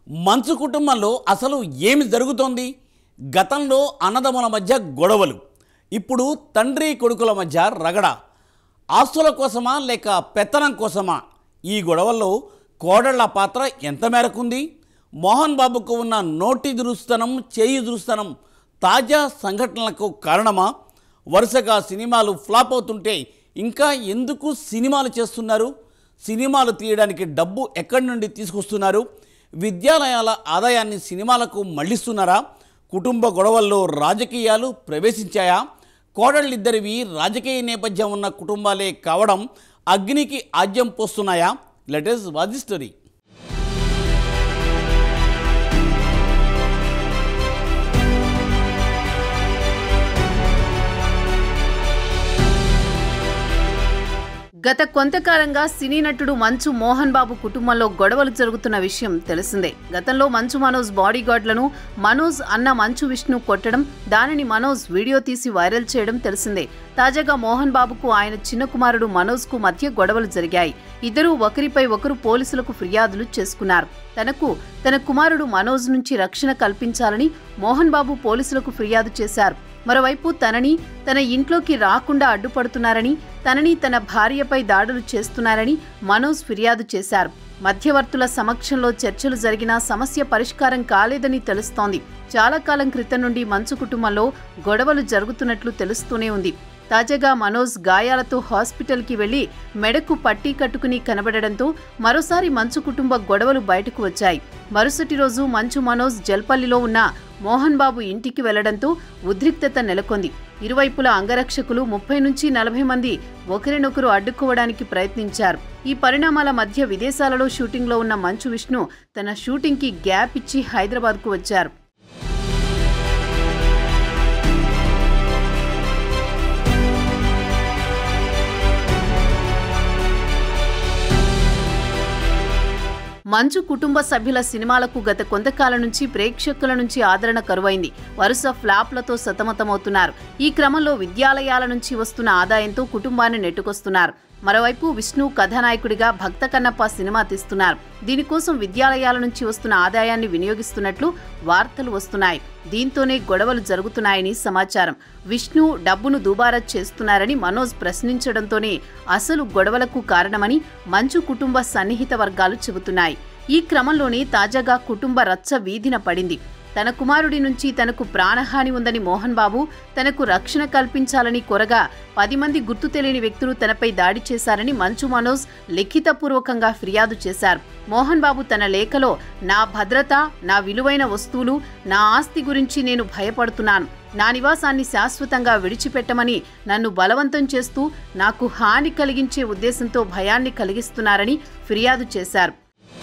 మంచు కుటుంబంలో అసలు ఏమి జరుగుతోంది గతంలో అన్నదమ్ముల మధ్య గొడవలు ఇప్పుడు తండ్రి కొడుకుల మధ్య రగడ ఆస్తుల కోసమా లేక పెత్తనం కోసమా ఈ గొడవల్లో కోడళ్ల పాత్ర ఎంత మేరకుంది మోహన్ బాబుకు ఉన్న నోటి దురుస్తనం చేయి దురుస్తనం తాజా సంఘటనలకు కారణమా వరుసగా సినిమాలు ఫ్లాప్ అవుతుంటే ఇంకా ఎందుకు సినిమాలు చేస్తున్నారు సినిమాలు తీయడానికి డబ్బు ఎక్కడి నుండి తీసుకొస్తున్నారు విద్యాలయాల ఆదాయాన్ని సినిమాలకు మళ్లిస్తున్నారా కుటుంబ గొడవల్లో రాజకీయాలు ప్రవేశించాయా కోడళ్ళిద్దరివి రాజకీయ నేపథ్యం ఉన్న కుటుంబాలే కావడం అగ్నికి ఆజ్యం పోస్తున్నాయా లెటెస్ వాది స్టోరీ గత కొంతకాలంగా సినీ నటుడు మంచు మోహన్ బాబు కుటుంబంలో గొడవలు జరుగుతున్న విషయం తెలిసిందే గతంలో మంచు మనోజ్ బాడీ గార్డ్లను మనోజ్ అన్న మంచు విష్ణు కొట్టడం దానిని మనోజ్ వీడియో తీసి వైరల్ చేయడం తెలిసిందే తాజాగా మోహన్ బాబుకు ఆయన చిన్న కుమారుడు మనోజ్ కు మధ్య గొడవలు జరిగాయి ఇద్దరూ ఒకరిపై ఒకరు పోలీసులకు ఫిర్యాదులు చేసుకున్నారు తనకు తన కుమారుడు మనోజ్ నుంచి రక్షణ కల్పించాలని మోహన్ బాబు పోలీసులకు ఫిర్యాదు చేశారు మరోవైపు తనని తన ఇంట్లోకి రాకుండా అడ్డుపడుతున్నారని తనని తన భార్యపై దాడులు చేస్తున్నారని మనోజ్ ఫిర్యాదు చేశారు మధ్యవర్తుల సమక్షంలో చర్చలు జరిగినా సమస్య పరిష్కారం కాలేదని తెలుస్తోంది చాలా కాలం క్రితం నుండి మంచు కుటుంబంలో గొడవలు జరుగుతున్నట్లు తెలుస్తూనే ఉంది తాజాగా మనోజ్ గాయాలతో హాస్పిటల్కి వెళ్లి మెడకు పట్టీ కట్టుకుని కనబడడంతో మరోసారి మంచు కుటుంబ గొడవలు బయటకు వచ్చాయి మరుసటి రోజు మంచు మనోజ్ జల్పల్లిలో ఉన్న మోహన్ బాబు ఇంటికి వెళ్లడంతో ఉద్రిక్తత నెలకొంది ఇరువైపుల అంగరక్షకులు ముప్పై నుంచి నలభై మంది ఒకరినొకరు అడ్డుకోవడానికి ప్రయత్నించారు ఈ పరిణామాల మధ్య విదేశాలలో షూటింగ్లో ఉన్న మంచు విష్ణు తన షూటింగ్కి గ్యాప్ ఇచ్చి హైదరాబాద్కు వచ్చారు మంచు కుటుంబ సభ్యుల సినిమాలకు గత కొంతకాలం నుంచి ప్రేక్షకుల నుంచి ఆదరణ కరువైంది వరుస ఫ్లాప్లతో సతమతమవుతున్నారు ఈ క్రమంలో విద్యాలయాల నుంచి వస్తున్న ఆదాయంతో కుటుంబాన్ని నెట్టుకొస్తున్నారు మరోవైపు విష్ణు కథానాయకుడిగా భక్త కన్నప్ప సినిమా తీస్తున్నారు దీనికోసం విద్యాలయాల నుంచి వస్తున్న ఆదాయాన్ని వినియోగిస్తున్నట్లు వార్తలు వస్తున్నాయి దీంతోనే గొడవలు జరుగుతున్నాయని సమాచారం విష్ణు డబ్బును దుబారా చేస్తున్నారని మనోజ్ ప్రశ్నించడంతోనే అసలు గొడవలకు కారణమని మంచు కుటుంబ సన్నిహిత వర్గాలు చెబుతున్నాయి ఈ క్రమంలోనే తాజాగా కుటుంబ రచ్చ వీధిన పడింది తన కుమారుడి నుంచి తనకు ప్రాణహాని ఉందని మోహన్ బాబు తనకు రక్షణ కల్పించాలని కోరగా పది మంది గుర్తు తెలియని వ్యక్తులు తనపై దాడి చేశారని మంచు మనోజ్ లిఖితపూర్వకంగా ఫిర్యాదు చేశారు మోహన్ బాబు తన లేఖలో నా భద్రత నా విలువైన వస్తువులు నా ఆస్తి గురించి నేను భయపడుతున్నాను నా నివాసాన్ని శాశ్వతంగా విడిచిపెట్టమని నన్ను బలవంతం చేస్తూ నాకు హాని కలిగించే ఉద్దేశంతో భయాన్ని కలిగిస్తున్నారని ఫిర్యాదు చేశారు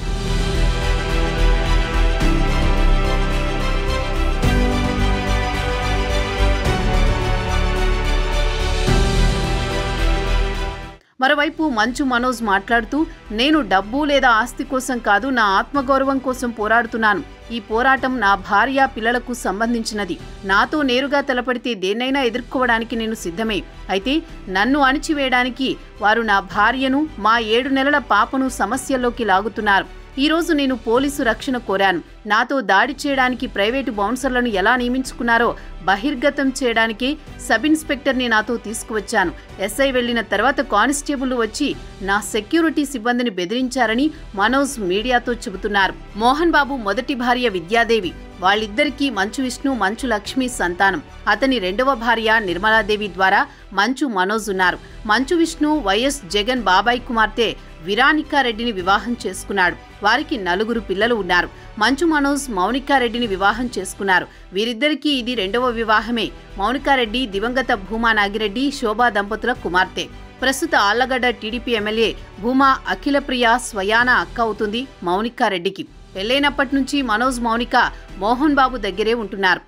మరోవైపు మంచు మనోజ్ మాట్లాడుతూ నేను డబ్బు లేదా ఆస్తి కోసం కాదు నా ఆత్మగౌరవం కోసం పోరాడుతున్నాను ఈ పోరాటం నా భార్య పిల్లలకు సంబంధించినది నాతో నేరుగా తలపడితే దేన్నైనా ఎదుర్కోవడానికి నేను సిద్ధమే అయితే నన్ను అణిచివేయడానికి వారు నా భార్యను మా ఏడు నెలల పాపను సమస్యల్లోకి లాగుతున్నారు ఈ రోజు నేను పోలీసు రక్షణ కోరాను నాతో దాడి చేయడానికి ప్రైవేటు బౌన్సర్లను ఎలా నియమించుకున్నారో బహిర్గతం చేయడానికి సబ్ ఇన్స్పెక్టర్ని నాతో తీసుకువచ్చాను ఎస్ఐ వెళ్లిన తర్వాత కానిస్టేబుల్ వచ్చి నా సెక్యూరిటీ సిబ్బందిని బెదిరించారని మనోజ్ మీడియాతో చెబుతున్నారు మోహన్ బాబు మొదటి భార్య విద్యాదేవి వాళ్ళిద్దరికీ మంచు విష్ణు మంచు లక్ష్మి సంతానం అతని రెండవ భార్య నిర్మలాదేవి ద్వారా మంచు మనోజ్ ఉన్నారు మంచు విష్ణు వైఎస్ జగన్ బాబాయ్ కుమార్తె విరానికారెడ్డిని వివాహం చేసుకున్నాడు వారికి నలుగురు పిల్లలు ఉన్నారు మంచు మనోజ్ మౌనికారెడ్డిని వివాహం చేసుకున్నారు వీరిద్దరికీ ఇది రెండవ వివాహమే మౌనికారెడ్డి దివంగత భూమా నాగిరెడ్డి శోభా దంపతుల కుమార్తె ప్రస్తుత ఆళ్లగడ్డ టీడీపీ ఎమ్మెల్యే భూమా అఖిలప్రియ స్వయాన అక్క అవుతుంది మౌనికారెడ్డికి పెళ్లైనప్పటి నుంచి మనోజ్ మౌనిక మోహన్ బాబు దగ్గరే ఉంటున్నారు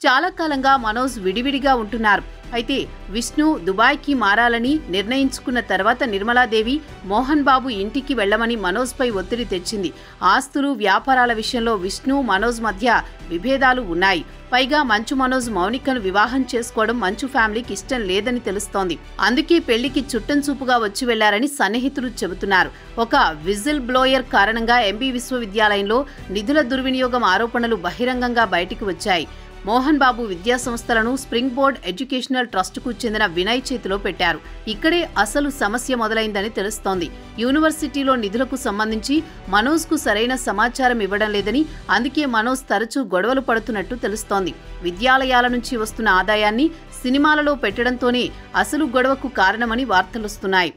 చాలా కాలంగా మనోజ్ విడివిడిగా ఉంటున్నారు అయితే విష్ణు దుబాయ్కి మారాలని నిర్ణయించుకున్న తర్వాత నిర్మలాదేవి మోహన్ బాబు ఇంటికి వెళ్లమని మనోజ్పై ఒత్తిడి తెచ్చింది ఆస్తులు వ్యాపారాల విషయంలో విష్ణు మనోజ్ మధ్య విభేదాలు ఉన్నాయి పైగా మంచు మనోజ్ మౌనికను వివాహం చేసుకోవడం మంచు ఫ్యామిలీకి ఇష్టం లేదని తెలుస్తోంది అందుకే పెళ్లికి చుట్టం చూపుగా వచ్చి వెళ్లారని సన్నిహితులు చెబుతున్నారు ఒక విజిల్ బ్లోయర్ కారణంగా ఎంబీ విశ్వవిద్యాలయంలో నిధుల దుర్వినియోగం ఆరోపణలు బహిరంగంగా బయటికి వచ్చాయి మోహన్ బాబు విద్యా సంస్థలను స్ప్రింగ్ బోర్డ్ ఎడ్యుకేషనల్ ట్రస్టుకు చెందిన వినయ్ చేతిలో పెట్టారు ఇక్కడే అసలు సమస్య మొదలైందని తెలుస్తోంది యూనివర్సిటీలో నిధులకు సంబంధించి మనోజ్కు సరైన సమాచారం ఇవ్వడం లేదని అందుకే మనోజ్ తరచూ గొడవలు పడుతున్నట్టు తెలుస్తోంది విద్యాలయాల నుంచి వస్తున్న ఆదాయాన్ని సినిమాలలో పెట్టడంతోనే అసలు గొడవకు కారణమని వార్తలొస్తున్నాయి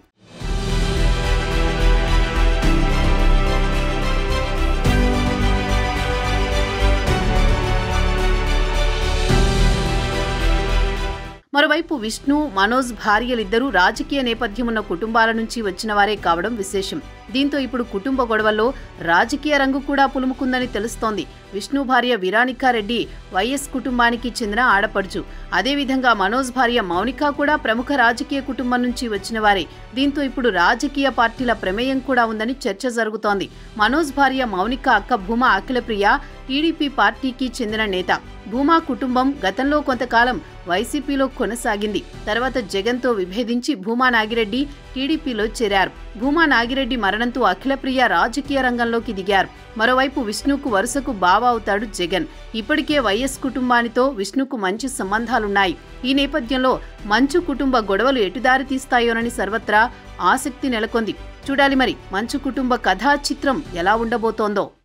మరోవైపు విష్ణు మనోజ్ భార్యలిద్దరూ రాజకీయ నేపథ్యం ఉన్న కుటుంబాల నుంచి వచ్చిన వారే కావడం విశేషం దీంతో ఇప్పుడు కుటుంబ గొడవల్లో రాజకీయ రంగు కూడా పులుముకుందని తెలుస్తోంది విష్ణు భార్య విరానికారెడ్డి వైఎస్ కుటుంబానికి చెందిన ఆడపడుచు అదేవిధంగా మనోజ్ భార్య మౌనిక కూడా ప్రముఖ రాజకీయ కుటుంబం నుంచి వచ్చిన వారే దీంతో ఇప్పుడు రాజకీయ పార్టీల ప్రమేయం కూడా ఉందని చర్చ జరుగుతోంది మనోజ్ భార్య మౌనిక అక్క భూమా అఖిలప్రియ టీడీపీ పార్టీకి చెందిన నేత భూమా కుటుంబం గతంలో కొంతకాలం వైసీపీలో కొనసాగింది తర్వాత జగన్తో విభేదించి భూమా నాగిరెడ్డి టీడీపీలో చేరారు భూమా నాగిరెడ్డి మరణంతో అఖిలప్రియ రాజకీయ రంగంలోకి దిగారు మరోవైపు విష్ణుకు వరుసకు బావ అవుతాడు జగన్ ఇప్పటికే వైఎస్ కుటుంబానితో విష్ణుకు మంచి సంబంధాలున్నాయి ఈ నేపథ్యంలో మంచు కుటుంబ గొడవలు ఎటుదారి తీస్తాయోనని సర్వత్రా ఆసక్తి నెలకొంది చూడాలి మరి మంచు కుటుంబ కథా చిత్రం ఎలా ఉండబోతోందో